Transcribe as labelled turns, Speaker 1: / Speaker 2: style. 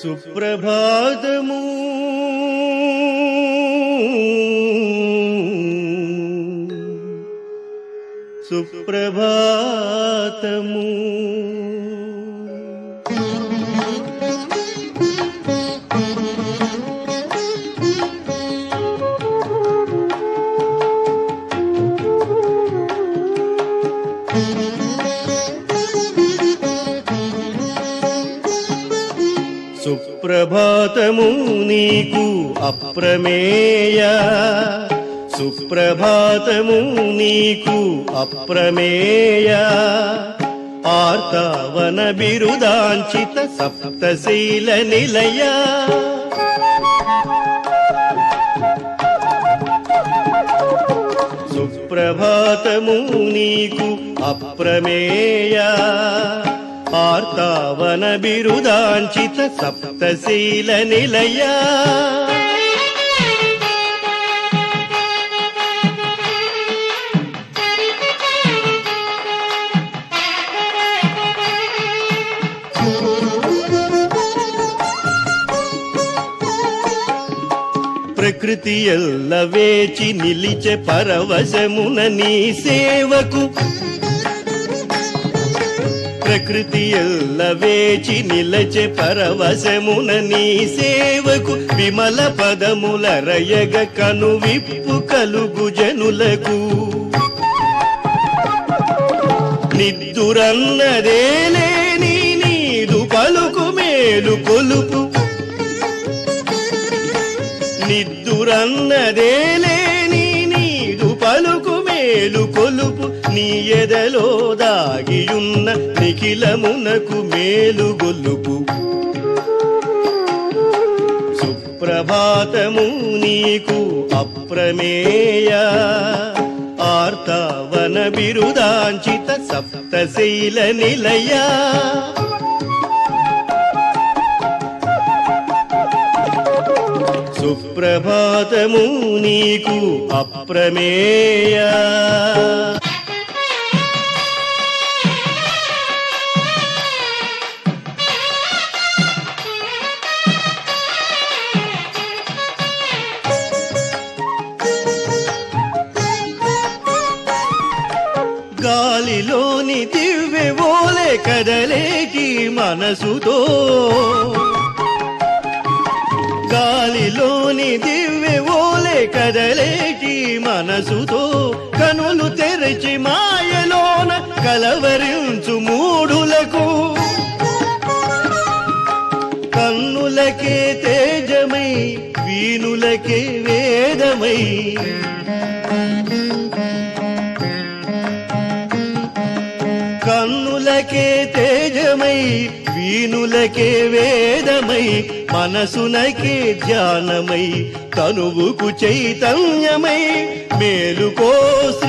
Speaker 1: సుప్రభాతము సుప్రభాతము సుప్రభాతము నీకు అప్రమేయ సుప్రభాతము నీకు అప్రమేయ ఆర్తావన బిరుదాంచిత సప్తశీల నిలయ సుప్రభాతము నీకు అప్రమేయ ఆర్తావన బిరుదాంచిత సప్తశీల నిలయ ప్రకృతి ఎల్ల వేచి నిలిచె పరవశమున నీ సేవకు ప్రకృతి ఎల్ల వేచి నిలచె పరవశమున నీ సేవకు విమల పదముల రయగ కను విప్పు కలుగు జనులకు నిద్దురన్నదే లేని నీదు పలుకు మేలు కొలుపు నిద్దురన్నదే లేని నీదు పలుకు మేలు కొలుపు నీ ఎదలో దాగియున్న నిఖిలమునకు మేలు గొల్లుపు సుప్రభాతము నీకు అప్రమేయ ఆర్తావన బిరుదాంచిత సప్తశైల నిలయ సుప్రభాతము నీకు అప్రమేయ గాలిలోని దివ్వె ఓలే కదలేటి మనసుతో గాలిలోని దివ్వె ఓలే కదలేటి మనసుతో కనులు తెరచి మాయలోన కలవరించు మూడులకు కన్నులకే తేజమై వీణులకే వేదమై కన్నులకే తేజమై వీణులకే వేదమై మనసునకే ధ్యానమై తనువుకు చైతన్యమై మేలుకో